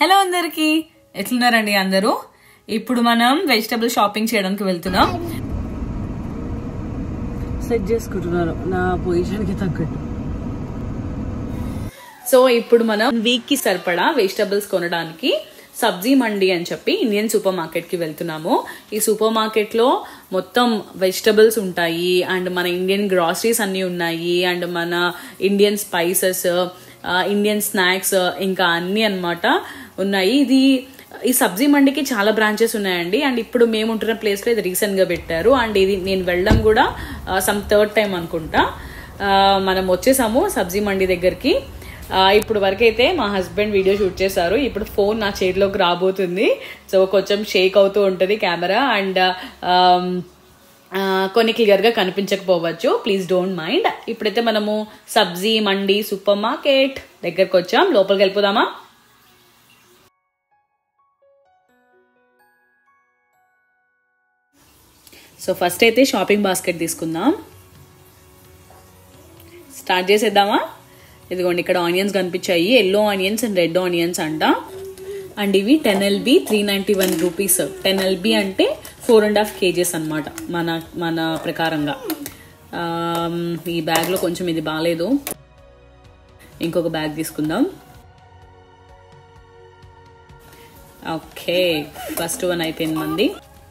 Hello అందరికి ఎట్లున్నారండి అందరూ ఇప్పుడు మనం వెజిటబుల్ షాపింగ్ చేయడానికి వెళ్తున్నాం సెట్ చేసుకుంటున్నారు నా పొజిషన్కి తగ్గట్టు సో ఇప్పుడు మనం వీక్ కి సరిపడా వెజిటబుల్స్ కొనడానికి సబ్జీ మండి అని చెప్పి ఇండియన్ సూపర్ మార్కెట్ కి వెళ్తున్నాము ఈ సూపర్ మార్కెట్ లో మొత్తం వెజిటబుల్స్ ఉంటాయి అండ్ మన ఇండియన్ గ్రాసరీస్ అన్ని ఉన్నాయి అండ్ మన ఇండియన్ స్పైసెస్ ఇండియన్ స్నాక్స్ ఇంకా అన్ని అన్నమాట ఉన్నాయి ఇది ఈ సబ్జీ మండికి చాలా బ్రాంచెస్ ఉన్నాయండి అండ్ ఇప్పుడు మేము ఉంటున్న ప్లేస్ లో ఇది రీసెంట్ గా పెట్టారు అండ్ ఇది నేను వెళ్ళడం కూడా సమ్ థర్డ్ టైం అనుకుంటా ఆ, మనం వచ్చేసాము సబ్జీ మండి దగ్గరికి ఆ, ఇప్పుడు వరకైతే మా హస్బెండ్ వీడియో షూట్ చేశారు ఇప్పుడు ఫోన్ నా చేతిలోకి రాబోతుంది సో కొంచెం షేక్ అవుతూ ఉంటుంది కెమెరా అండ్ కొన్ని క్లియర్గా కనిపించకపోవచ్చు ప్లీజ్ డోంట్ మైండ్ ఇప్పుడైతే మనము సబ్జీ మండి సూపర్ మార్కెట్ దగ్గరకు వచ్చాం లోపలికి వెళ్ళిపోదామా సో ఫస్ట్ అయితే షాపింగ్ బాస్కెట్ తీసుకుందాం స్టార్ట్ చేసేద్దామా ఇదిగోండి ఇక్కడ ఆనియన్స్ కనిపించాయి yellow onions and red onions అంట అండ్ ఇవి ten LB three ninety one rupees ten LB అంటే ఫోర్ అండ్ హాఫ్ కేజెస్ అనమాట మన మన ప్రకారంగా ఆమ్, ఈ బ్యాగ్లో కొంచెం ఇది బాగాలేదు ఇంకొక బ్యాగ్ తీసుకుందాం ఓకే ఫస్ట్ వన్ అయిపోయింది మంది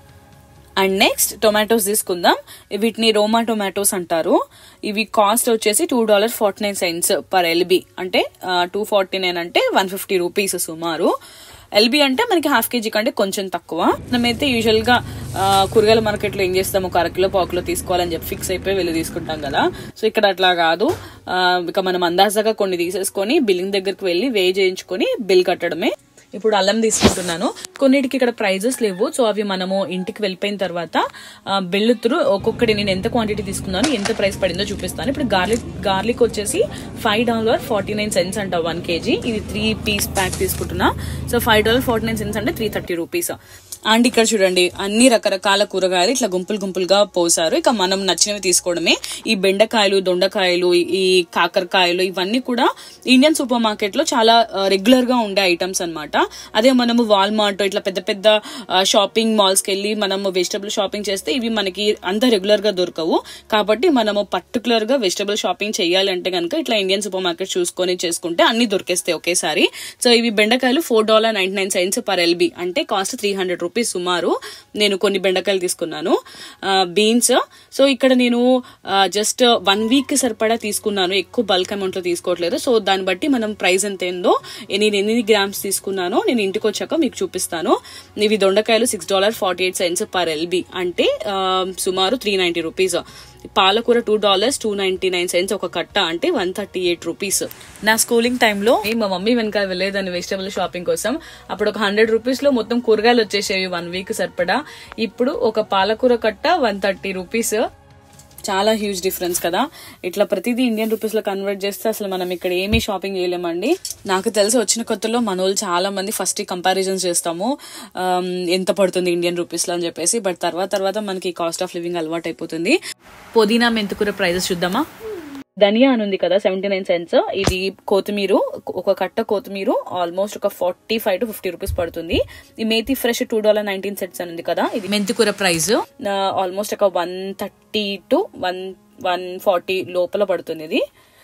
అండ్ నెక్స్ట్ టొమాటోస్ తీసుకుందాం వీటిని రోమా టొమాటోస్ అంటారు ఇవి కాస్ట్ వచ్చేసి two dollar forty nine cents per LB అంటే టూ ఫార్టీ నైన్ అంటే వన్ ఫిఫ్టీ రూపీస్ సుమారు ఎల్బి అంటే మనకి హాఫ్ కేజీ కంటే కొంచెం తక్కువ మనమైతే యూజువల్ గా ఆ, కూరగాయల మార్కెట్ లో ఏం చేస్తాం ఒక అరకిలో పావుకిలో తీసుకోవాలని చెప్పి ఫిక్స్ అయిపోయి వెళ్ళి తీసుకుంటాం కదా సో ఇక్కడ అట్లా కాదు ఆ, ఇక మనం అందాజాగా కొన్ని తీసేసుకొని బిల్లింగ్ దగ్గరికి వెళ్ళి వే చేయించుకొని బిల్ కట్టడమే ఇప్పుడు అల్లం తీసుకుంటున్నాను కొన్నిటికి ఇక్కడ ప్రైజెస్ లేవు సో అవి మనము ఇంటికి వెళ్ళిపోయిన తర్వాత బిల్లు త్రూ ఒక్కొక్కటి నేను ఎంత క్వాంటిటీ తీసుకున్నాను ఎంత ప్రైస్ పడిందో చూపిస్తాను ఇప్పుడు గార్లిక్ గార్లిక్ వచ్చేసి five dollar forty nine cents అంట వన్ కేజీ ఇది త్రీ పీస్ ప్యాక్ తీసుకుంటున్నా so five dollar forty nine cents అంటే త్రీ థర్టీ రూపీస్ అండ్ ఇక్కడ చూడండి అన్ని రకరకాల కూరగాయలు ఇట్లా గుంపులు గుంపులుగా పోసారు ఇక మనం నచ్చినవి తీసుకోవడమే ఈ బెండకాయలు దొండకాయలు ఈ కాకరకాయలు ఇవన్నీ కూడా ఇండియన్ సూపర్ మార్కెట్ లో చాలా రెగ్యులర్ గా ఉండే ఐటమ్స్ అన్నమాట అదే మనము వాల్మార్ట్ ఇట్లా పెద్ద పెద్ద షాపింగ్ మాల్స్ కి వెళ్ళి మనము వెజిటబుల్ షాపింగ్ చేస్తే ఇవి మనకి అంత రెగ్యులర్ గా దొరకవు కాబట్టి మనము పర్టికులర్ గా వెజిటబుల్ షాపింగ్ చేయాలి అంటే కనుక ఇట్లా ఇండియన్ సూపర్ మార్కెట్ చూసుకొని చేసుకుంటే అన్ని దొరికేస్తాయి ఒకేసారి సో ఇవి బెండకాయలు four dollar ninety nine cents per LB అంటే కాస్ట్ త్రీ హండ్రెడ్ రూపీస్ సుమారు నేను కొన్ని బెండకాయలు తీసుకున్నాను బీన్స్ సో ఇక్కడ నేను జస్ట్ వన్ వీక్ సరిపడా తీసుకున్నాను ఎక్కువ బల్క్ అమౌంట్ లో తీసుకోవట్లేదు సో దాన్ని బట్టి మనం ప్రైస్ ఎంత ఏందో నేను ఎన్ని గ్రామ్స్ తీసుకున్నానో నేను ఇంటికి వచ్చాక మీకు చూపిస్తాను ఇవి దొండకాయలు six dollar forty eight cents per LB అంటే ఆ, సుమారు త్రీ నైన్టీ రూపీస్ పాలకూర two dollars two ninety nine cents ఒక కట్ట అంటే వన్ థర్టీ ఎయిట్ రూపీస్ నా స్కూలింగ్ టైంలో మా మమ్మీ వెనకాల వెళ్ళేదాన్ని వెజిటబుల్ షాపింగ్ కోసం అప్పుడు ఒక హండ్రెడ్ రూపీస్ లో మొత్తం కూరగాయలు వచ్చేసేవి వన్ వీక్ సరిపడా ఇప్పుడు ఒక పాలకూర కట్ట వన్ థర్టీ రూపీస్ చాలా హ్యూజ్ డిఫరెన్స్ కదా ఇట్లా ప్రతిదీ ఇండియన్ రూపీస్ లో కన్వర్ట్ చేస్తే అసలు మనం ఇక్కడ ఏమీ షాపింగ్ చేయలేమండి నాకు తెలిసి వచ్చిన కొత్తలో మన వాళ్ళు చాలా మంది ఫస్ట్ కంపారిజన్స్ చేస్తాము ఆమ్, ఎంత పడుతుంది ఇండియన్ రూపీస్ లో అని చెప్పేసి బట్ తర్వాత తర్వాత మనకి కాస్ట్ ఆఫ్ లివింగ్ అలవాటు అయిపోతుంది పుదీనా మెంతుకూర ప్రైజెస్ చూద్దామా ధనియా అని ఉంది కదా సెవెంటీ నైన్ సెంట్స్ ఇది కొత్తిమీర ఒక కట్ట కొత్తిమీర ఆల్మోస్ట్ ఒక forty five to fifty rupees పడుతుంది ఈ methi fresh two dollar nineteen cents అని ఉంది కదా ఇది మెంతికూర ప్రైస్ ఆల్మోస్ట్ ఒక one thirty to one one forty లోపల పడుతుంది ఇది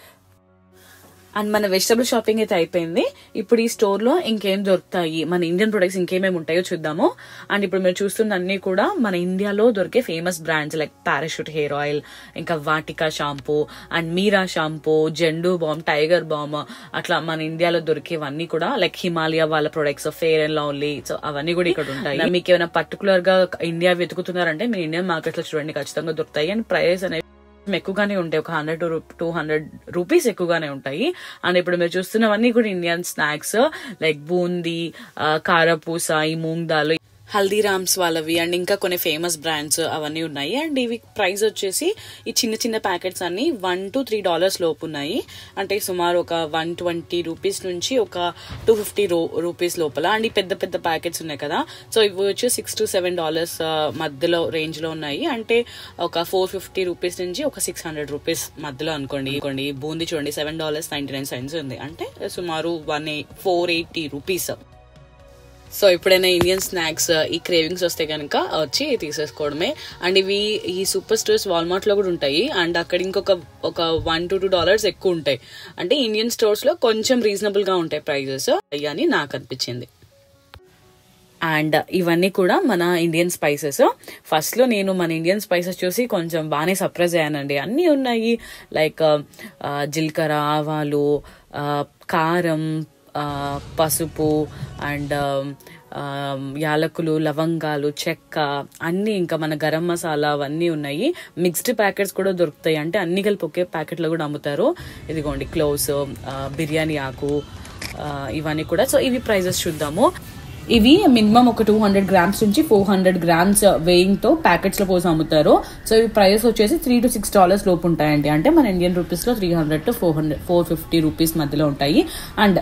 అండ్ మన వెజిటబుల్ షాపింగ్ అయితే అయిపోయింది ఇప్పుడు ఈ స్టోర్ లో ఇంకేం దొరుకుతాయి మన ఇండియన్ ప్రొడక్ట్స్ ఇంకేమేమి ఉంటాయో చూద్దాము అండ్ ఇప్పుడు మీరు చూస్తున్న అన్ని కూడా మన ఇండియాలో దొరికే famous brands like Parachute hair oil ఇంకా Vatika shampoo and Meera shampoo Zandu balm Tiger balm అట్లా మన ఇండియాలో దొరికేవన్నీ కూడా లైక్ హిమాలయ వాళ్ళ products Fair and Lovely so అవన్నీ కూడా ఇక్కడ ఉంటాయి మీకు ఏమైనా పర్టికులర్ గా ఇండియా వెతుకుతున్నారంటే మీరు ఇండియన్ మార్కెట్ లో చూడండి ఖచ్చితంగా దొరుకుతాయి అండ్ ప్రైస్ అనేవి ఎక్కువగానే ఉంటాయి ఒక hundred to two hundred rupees ఎక్కువగానే ఉంటాయి అండ్ ఇప్పుడు మీరు చూస్తున్నవన్నీ కూడా ఇండియన్ స్నాక్స్ లైక్ బూందీ ఆ, కారపూస ఈ మూంగ్ దాల్ హల్దీరామ్స్ వాళ్ళవి అండ్ ఇంకా కొన్ని ఫేమస్ బ్రాండ్స్ అవన్నీ ఉన్నాయి అండ్ ఇవి ప్రైస్ వచ్చేసి ఈ చిన్న చిన్న ప్యాకెట్స్ అన్ని వన్ టు త్రీ డాలర్స్ లోపు ఉన్నాయి అంటే సుమారు ఒక వన్ ట్వంటీ రూపీస్ నుంచి ఒక టూ ఫిఫ్టీ రూపీస్ లోపల అండ్ ఈ పెద్ద పెద్ద ప్యాకెట్స్ ఉన్నాయి కదా సో ఇవి వచ్చి సిక్స్ టు సెవెన్ డాలర్స్ మధ్యలో రేంజ్ లో ఉన్నాయి అంటే ఒక ఫోర్ ఫిఫ్టీ రూపీస్ నుంచి ఒక సిక్స్ హండ్రెడ్ రూపీస్ మధ్యలో అనుకోండి అనుకోండి బూందీ చూడండి seven dollars ninety nine cents ఉంది అంటే సుమారు one four eighty rupees so ఎప్పుడైనా ఇండియన్ స్నాక్స్ ఈ క్రేవింగ్స్ వస్తే కనుక వచ్చి తీసేసుకోవడమే అండ్ ఇవి ఈ సూపర్ స్టోర్స్ వాల్మార్ట్ లో కూడా ఉంటాయి అండ్ అక్కడ ఇంకొక ఒక వన్ టు టూ డాలర్స్ ఎక్కువ ఉంటాయి అంటే ఇండియన్ స్టోర్స్ లో కొంచెం రీజనబుల్ గా ఉంటాయి ప్రైజెస్ అని నాకు అనిపించింది అండ్ ఇవన్నీ కూడా మన ఇండియన్ స్పైసెస్ ఫస్ట్ లో నేను మన ఇండియన్ స్పైసెస్ చూసి కొంచెం బాగానే సర్ప్రైజ్ అయ్యానండి అన్నీ ఉన్నాయి లైక్ జీలకర్ర ఆవాలు ఆ, కారం ఆ, పసుపు అండ్ యాలకులు లవంగాలు చెక్క అన్ని ఇంకా మన గరం మసాలా అవన్నీ ఉన్నాయి మిక్స్డ్ ప్యాకెట్స్ కూడా దొరుకుతాయి అంటే అన్ని కలిపి ఒకే ప్యాకెట్లో కూడా అమ్ముతారు ఇదిగోండి క్లోవ్స్ బిర్యానీ ఆకు ఆ, ఇవన్నీ కూడా సో ఇవి ప్రైజెస్ చూద్దాము ఇవి మినిమం ఒక టూ హండ్రెడ్ గ్రామ్స్ నుంచి ఫోర్ హండ్రెడ్ గ్రామ్స్ వెయింగ్ తో ప్యాకెట్స్ లో పోసి అమ్ముతారు సో ఇవి ప్రైస్ వచ్చేసి త్రీ టు సిక్స్ డాలర్స్ లోపు ఉంటాయండి అంటే మన ఇండియన్ రూపీస్ లో three hundred to four hundred four fifty rupees మధ్యలో ఉంటాయి అండ్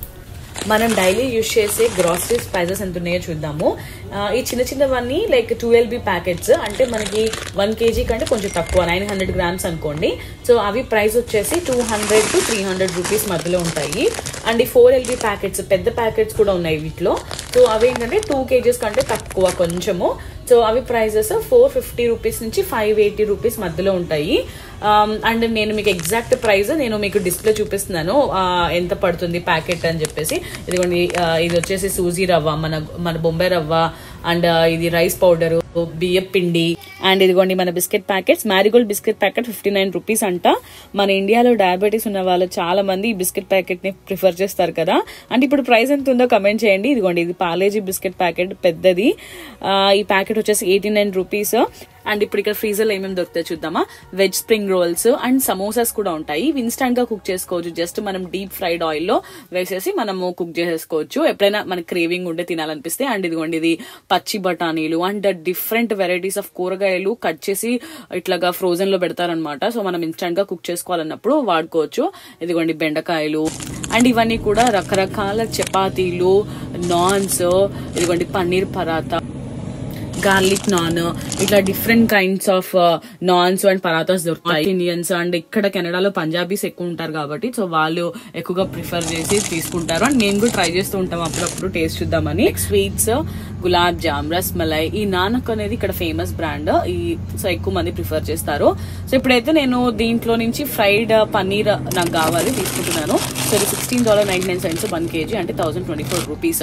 మనం డైలీ యూజ్ చేసే గ్రాసరీ ప్రైజెస్ ఎంత ఉన్నాయో చూద్దాము ఆ, ఈ చిన్న చిన్నవన్నీ లైక్ ట్వెల్వ్ బి ప్యాకెట్స్ అంటే మనకి వన్ కేజీ కంటే కొంచెం తక్కువ నైన్ హండ్రెడ్ గ్రామ్స్ అనుకోండి సో అవి ప్రైస్ వచ్చేసి two hundred to three hundred rupees మధ్యలో ఉంటాయి అండ్ ఈ ఫోర్ ఎల్బీ ప్యాకెట్స్ పెద్ద ప్యాకెట్స్ కూడా ఉన్నాయి వీటిలో సో అవి ఏంటంటే టూ కేజీస్ కంటే తక్కువ కొంచెము సో అవి ప్రైజెస్ ఫోర్ ఫిఫ్టీ రూపీస్ నుంచి ఫైవ్ ఎయిటీ రూపీస్ మధ్యలో ఉంటాయి అండ్ నేను మీకు ఎగ్జాక్ట్ ప్రైస్ నేను మీకు డిస్ప్లే చూపిస్తున్నాను ఆ, ఎంత పడుతుంది ప్యాకెట్ అని చెప్పేసి ఇదిగోండి ఆ, ఇది వచ్చేసి సూజీ రవ్వ మన మన బొంబాయి రవ్వ అండ్ ఇది రైస్ పౌడర్ బియ్యం పిండి అండ్ ఇదిగోండి మన biscuit packets Marigold biscuit packet fifty nine rupees అంట మన ఇండియాలో డయాబెటీస్ ఉన్న వాళ్ళు చాలా మంది ఈ బిస్కెట్ ప్యాకెట్ ని ప్రిఫర్ చేస్తారు కదా అంటే ఇప్పుడు ప్రైస్ ఎంత ఉందో కమెంట్ చేయండి ఇదిగోండి ఇది పాలేజీ బిస్కెట్ ప్యాకెట్ పెద్దది ఆ, ఈ ప్యాకెట్ వచ్చేసి ఎయిటీ నైన్ రూపీస్ అండ్ ఇప్పుడు ఇక్కడ ఫ్రీజర్ లో ఏమేమి దొరుకుతాయి చూద్దామా veg spring rolls and samosas కూడా ఉంటాయి ఇవి ఇన్స్టంట్ గా కుక్ చేసుకోవచ్చు జస్ట్ మనం డీప్ ఫ్రైడ్ ఆయిల్ లో వేసేసి మనము కుక్ చేసేసుకోవచ్చు ఎప్పుడైనా మనకి క్రేవింగ్ ఉంటే తినాలనిపిస్తే అండ్ ఇదిగోండి ఇది పచ్చి బఠానీలు అండ్ డిఫరెంట్ వెరైటీస్ ఆఫ్ కూరగాయలు కట్ చేసి ఇట్లాగా ఫ్రోజన్ లో పెడతారనమాట సో మనం ఇన్స్టంట్ గా కుక్ చేసుకోవాలన్నప్పుడు వాడుకోవచ్చు ఇదిగోండి బెండకాయలు అండ్ ఇవన్నీ కూడా రకరకాల చపాతీలు నాన్స్ ఇదిగోండి పన్నీర్ పరాతా గార్లిక్ నాన్ ఇట్లా different kinds of naans and parathas దొరుకుతాయి ఇండియన్స్ అండ్ ఇక్కడ కెనడాలో పంజాబీస్ ఎక్కువ ఉంటారు కాబట్టి సో వాళ్ళు ఎక్కువగా ప్రిఫర్ చేసి తీసుకుంటారు అండ్ మేము కూడా ట్రై చేస్తూ ఉంటాం అప్పుడప్పుడు టేస్ట్ చూద్దామని స్వీట్స్ గులాబ్ జామ్ రస్మలై ఈ నానక్ అనేది ఇక్కడ ఫేమస్ బ్రాండ్ ఈ సో ఎక్కువ మంది ప్రిఫర్ చేస్తారు సో ఇప్పుడైతే నేను దీంట్లో నుంచి ఫ్రైడ్ పన్నీర్ నాకు కావాలి తీసుకుంటున్నాను సో ఇది sixteen dollar ninety nine cents one KG అంటే thousand twenty four rupees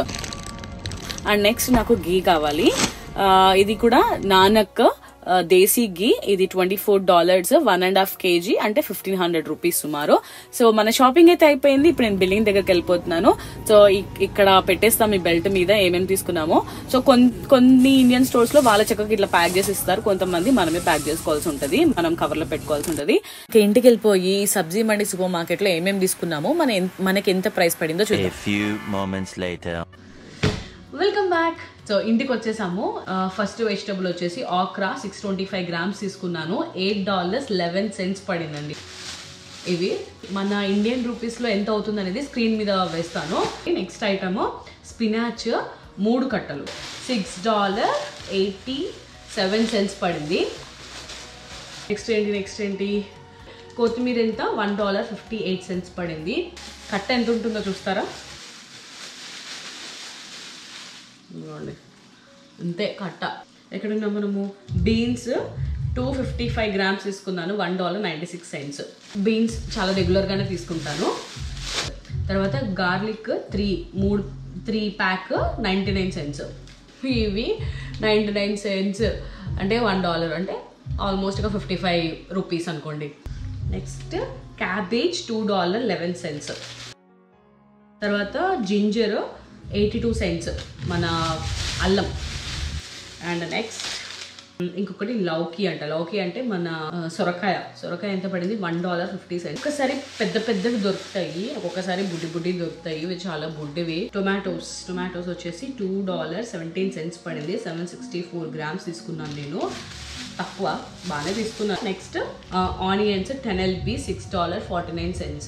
and next నాకు గీ కావాలి ఆ, ఇది కూడా నానక్ ఆ, దేశీ గీ ఇది twenty four dollars one and half KG అంటే ఫిఫ్టీన్ హండ్రెడ్ రూపీస్ సుమారు సో మన షాపింగ్ అయితే అయిపోయింది ఇప్పుడు నేను బిల్లింగ్ దగ్గరికి వెళ్ళిపోతున్నాను సో ఇక్- ఇక్కడ పెట్టేస్తాం ఈ బెల్ట్ మీద ఏమేమి తీసుకున్నామో సో కొన్- కొన్ని ఇండియన్ స్టోర్స్ లో వాళ్ళ చక్కగా ఇట్లా ప్యాక్ చేసి ఇస్తారు కొంతమంది మనమే ప్యాక్ చేసుకోవాల్సి ఉంటది మనం కవర్ లో పెట్టుకోవాల్సి ఉంటది ఇక ఇంటికి వెళ్ళిపోయి సబ్జీ మండి సూపర్ మార్కెట్ లో ఏమేమి తీసుకున్నామో మన ఎన్- మనకి ఎంత ప్రైస్ పడిందో చూద్దాం A few moments later. Welcome back so ఇంటికి వచ్చేసాము ఫస్ట్ వెజిటబుల్ వచ్చేసి okra six twenty five grams తీసుకున్నాను ఎయిట్ డాలర్స్ లెవెన్ సెంట్స్ పడిందండి ఇవి మన ఇండియన్ రూపీస్లో ఎంత అవుతుంది అనేది స్క్రీన్ మీద వేస్తాను నెక్స్ట్ ఐటమ్ స్పినాచ్ మూడు కట్టలు six dollar eighty seven cents పడింది నెక్స్ట్ ఏంటి నెక్స్ట్ ఏంటి కొత్తిమీర ఎంత one dollar fifty eight cents పడింది కట్ట ఎంత ఉంటుందో చూస్తారా ఇదిగోండి అంతే కట్ట ఎక్కడున్నాం మనము beans two fifty five grams తీసుకున్నాను one dollar ninety six cents beans చాలా రెగ్యులర్గానే తీసుకుంటాను తర్వాత గార్లిక్ త్రీ మూడు three pack ninety nine cents ఇవి నైంటీ నైన్ సెంట్స్ అంటే వన్ డాలర్ అంటే ఆల్మోస్ట్ ఒక ఫిఫ్టీ ఫైవ్ రూపీస్ అనుకోండి next cabbage two dollar eleven cents తర్వాత జింజర్ ఎయిటీ టూ సెంట్స్ మన అల్లం అండ్ నెక్స్ట్ ఇంకొకటి లౌకి అంట లౌకి అంటే మన ఆ, సొరకాయ సొరకాయ ఎంత పడింది వన్ డాలర్ ఫిఫ్టీ సెంట్స్ ఒకసారి పెద్ద పెద్దవి దొరుకుతాయి ఒక్కొక్కసారి బుడ్డి బుడ్డి దొరుకుతాయి ఇవి చాలా బుడ్డివి టొమాటోస్ టొమాటోస్ వచ్చేసి టూ డాలర్ సెవెంటీన్ సెంట్స్ పడింది సెవెన్ సిక్స్టీ ఫోర్ గ్రామ్స్ తీసుకున్నాను నేను తక్కువ బాగానే తీసుకున్నాను next onions ten LB six dollar forty nine cents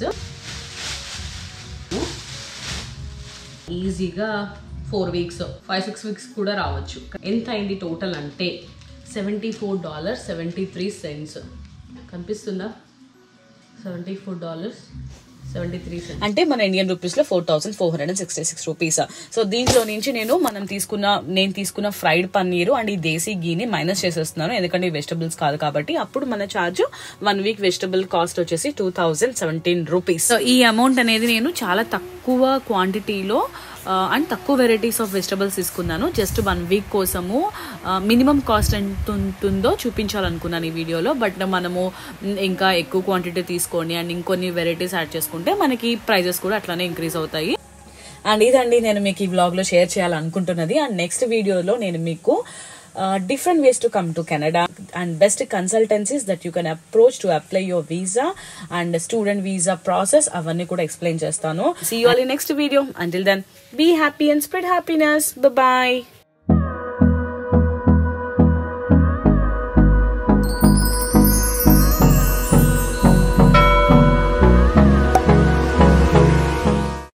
ఈజీగా four weeks five six weeks కూడా రావచ్చు ఎంత అయింది టోటల్ అంటే seventy four dollars seventy three cents కనిపిస్తుందా seventy four dollars seventy three అంటే మన ఇండియన్ రూపీస్ లో four thousand four hundred and sixty six rupees so దీంట్లో నుంచి నేను మనం తీసుకున్న నేను తీసుకున్న ఫ్రైడ్ పన్నీరు అండ్ ఈ దేశీ గీని మైనస్ చేసేస్తున్నాను ఎందుకంటే వెజిటబుల్స్ కాదు కాబట్టి అప్పుడు మన charge one week vegetable cost వచ్చేసి two thousand seventeen rupees so ఈ అమౌంట్ అనేది నేను చాలా తక్కువ క్వాంటిటీలో అండ్ తక్కువ వెరైటీస్ ఆఫ్ వెజిటబుల్స్ తీసుకున్నాను జస్ట్ వన్ వీక్ కోసము మినిమం కాస్ట్ ఎంత ఉంటుందో చూపించాలనుకున్నాను ఈ వీడియోలో బట్ మనము ఇంకా ఎక్కువ క్వాంటిటీ తీసుకోండి అండ్ ఇంకొన్ని వెరైటీస్ యాడ్ చేసుకుంటే మనకి ప్రైజెస్ కూడా అట్లానే ఇంక్రీజ్ అవుతాయి అండ్ ఇదండి నేను మీకు ఈ వ్లాగ్ లో షేర్ చేయాలనుకుంటున్నది అండ్ నెక్స్ట్ వీడియోలో నేను మీకు different ways to come to Canada and best consultancies that you can approach to apply your visa and student visa process అవన్నీ కూడా ఎక్స్ప్లెయిన్ చేస్తాను see you all next video until then be happy and spread happiness bye